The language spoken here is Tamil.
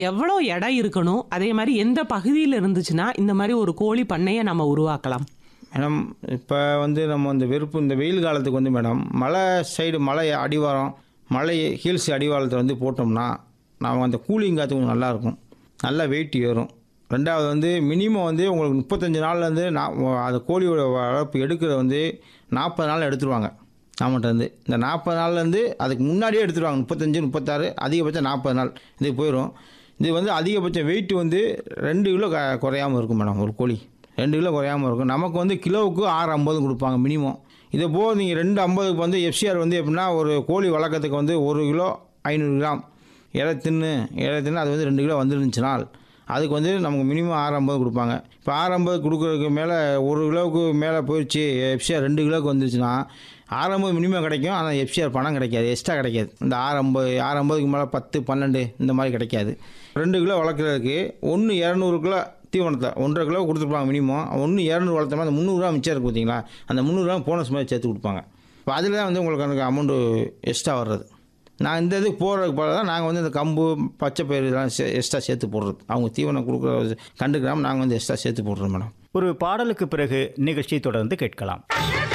எவ்வளோ இடம் இருக்கணும் அதே மாதிரி எந்த பகுதியில் இருந்துச்சுன்னா இந்த மாதிரி ஒரு கோழி பண்ணையை நம்ம உருவாக்கலாம் மேடம் இப்போ வந்து நம்ம இந்த வெறுப்பு இந்த வெயில் காலத்துக்கு வந்து மேடம் மலை சைடு மலை அடிவாரம் மலை ஹில்ஸ் அடிவாரத்தில் வந்து போட்டோம்னா நம்ம அந்த கூலிங் காற்று கொஞ்சம் நல்லாயிருக்கும் நல்லா வெயிட் ஏறும் ரெண்டாவது வந்து மினிமம் வந்து உங்களுக்கு முப்பத்தஞ்சு நாள்லேருந்து நான் அந்த கோழியோட வளர்ப்பு எடுக்கிறது வந்து நாற்பது நாள் எடுத்துருவாங்க நம்மகிட்ட இருந்து இந்த நாற்பது நாள்லேருந்து அதுக்கு முன்னாடியே எடுத்துருவாங்க முப்பத்தஞ்சு முப்பத்தாறு அதிகபட்சம் நாற்பது நாள் இது போயிடும் இது வந்து அதிகபட்சம் வெயிட் வந்து ரெண்டு கிலோ க குறையாமல் இருக்கும் மேடம் ஒரு கோழி ரெண்டு கிலோ குறையாமல் இருக்கும் நமக்கு வந்து கிலோவுக்கு ஆறு ஐம்பது கொடுப்பாங்க மினிமம் இதை போக நீங்கள் ரெண்டு ஐம்பதுக்கு வந்து எஃப்சிஆர் வந்து எப்படின்னா ஒரு கோழி வளர்க்கறதுக்கு வந்து ஒரு கிலோ ஐநூறு கிராம் இலை தின்னு இலை தின்னு அது வந்து ரெண்டு கிலோ வந்துருந்துச்சுனால் அதுக்கு வந்து நமக்கு மினிமம் ஆறு ஐம்பது கொடுப்பாங்க இப்போ ஆறு ஐம்பது கொடுக்குறதுக்கு மேலே ஒரு கிலோவுக்கு மேலே போயிடுச்சு எஃப்சிஆர் ரெண்டு கிலோவுக்கு வந்துருச்சுன்னா ஆறு ஐம்பது மினிமம் கிடைக்கும் ஆனால் எஃப்சிஆர் பணம் கிடைக்காது எக்ஸ்ட்ரா கிடைக்காது இந்த ஆறு ஐம்பது ஆறு ஐம்பதுக்கு மேலே பத்து பன்னெண்டு இந்த மாதிரி கிடைக்காது ரெண்டு கிலோ வளர்க்குறதுக்கு ஒன்று இரநூறு கிலோ தீவனத்தை ஒன்றரை கிலோ கொடுத்துருப்பாங்க மினிமம் ஒன்று இரநூறு வளர்த்தோம்னா அந்த முந்நூறுரூவா மிச்சம் இருக்குது பார்த்தீங்களா அந்த முந்நூறுரூவா போனஸ் மாதிரி சேர்த்து கொடுப்பாங்க இப்போ அதில் தான் வந்து உங்களுக்கு எனக்கு அமௌண்ட்டு எக்ஸ்ட்ரா வர்றது நான் இந்த இதுக்கு போடுறதுக்கு பதிலாக தான் நாங்கள் வந்து இந்த கம்பு பச்சை பயிர் இதெல்லாம் சே எக்ஸ்ட்ரா சேர்த்து போடுறது அவங்க தீவனம் கொடுக்குற கண்டுக்கிறாம நாங்கள் வந்து எக்ஸ்ட்ரா சேர்த்து போடுறோம் மேடம் ஒரு பாடலுக்கு பிறகு நிகழ்ச்சி தொடர்ந்து கேட்கலாம்